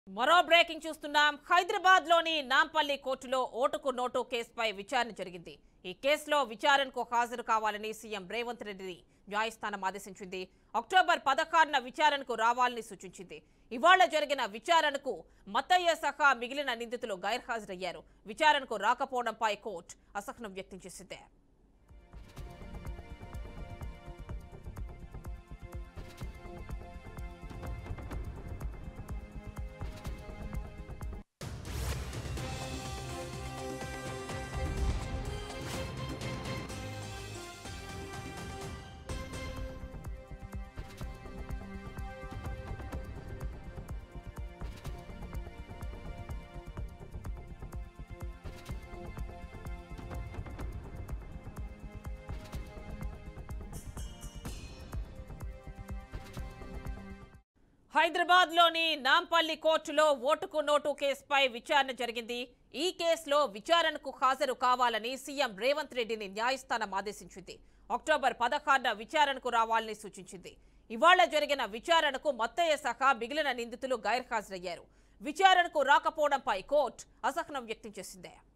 మరో బ్రేకింగ్ చూస్తున్నాం హైదరాబాద్ లోని నాంపల్లి కోర్టులో ఓటుకు నోటు కేసుపై విచారణ జరిగింది ఈ కేసులో విచారణకు హాజరు కావాలని సీఎం రేవంత్ రెడ్డిని న్యాయస్థానం ఆదేశించింది అక్టోబర్ పదహారున విచారణకు రావాలని సూచించింది ఇవాళ జరిగిన విచారణకు మత్తయ్య సహా మిగిలిన నిందితులు గైర్హాజరయ్యారు విచారణకు రాకపోవడంపై కోర్టు అసహనం వ్యక్తం చేసింది హైదరాబాద్ లోని నాంపల్లి కోర్టులో ఓటుకు నోటు కేసుపై విచారణ జరిగింది ఈ కేసులో విచారణకు హాజరు కావాలని సీఎం రేవంత్ రెడ్డిని న్యాయస్థానం ఆదేశించింది అక్టోబర్ పదహారున విచారణకు రావాలని సూచించింది ఇవాళ జరిగిన విచారణకు మత్తయ్య సహా మిగిలిన నిందితులు గైర్హాజరయ్యారు విచారణకు రాకపోవడంపై కోర్టు అసహనం వ్యక్తం చేసింది